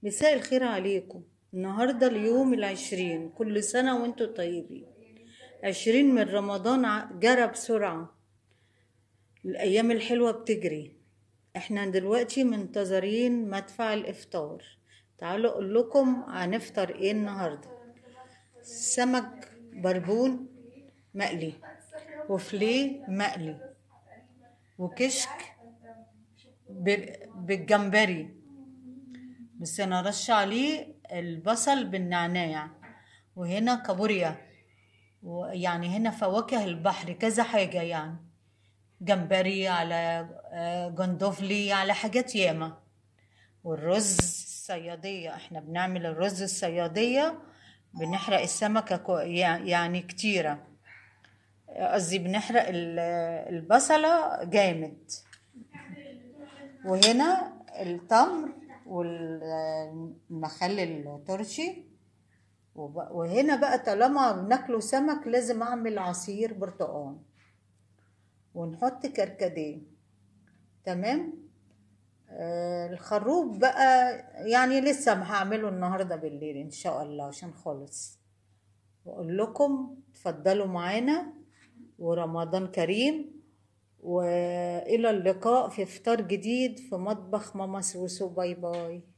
مساء الخير عليكم النهاردة اليوم العشرين كل سنة وانتوا طيبين عشرين من رمضان ع- جرى بسرعة الأيام الحلوة بتجري احنا دلوقتي منتظرين مدفع الإفطار تعالوا أقول لكم هنفطر ايه النهاردة سمك بربون مقلي وفليه مقلي وكشك ب- بالجمبري بس انا رش عليه البصل بالنعناع وهنا كابوريا ويعني هنا فواكه البحر كذا حاجة يعني جمبري على آه، جندوفلي على حاجات ياما والرز الصيادية احنا بنعمل الرز الصيادية بنحرق السمكة كو- يع- يعني كتيرة قصدي بنحرق ال- البصلة جامد وهنا التمر والمخلل الترشي وب- وهنا بقى طالما بناكله سمك لازم اعمل عصير برتقال ونحط كركديه تمام آه الخروب بقى يعني لسه هعمله النهارده بالليل ان شاء الله عشان خالص واقول لكم اتفضلوا معانا ورمضان كريم والى اللقاء في افطار جديد في مطبخ ماما سوسو باي باي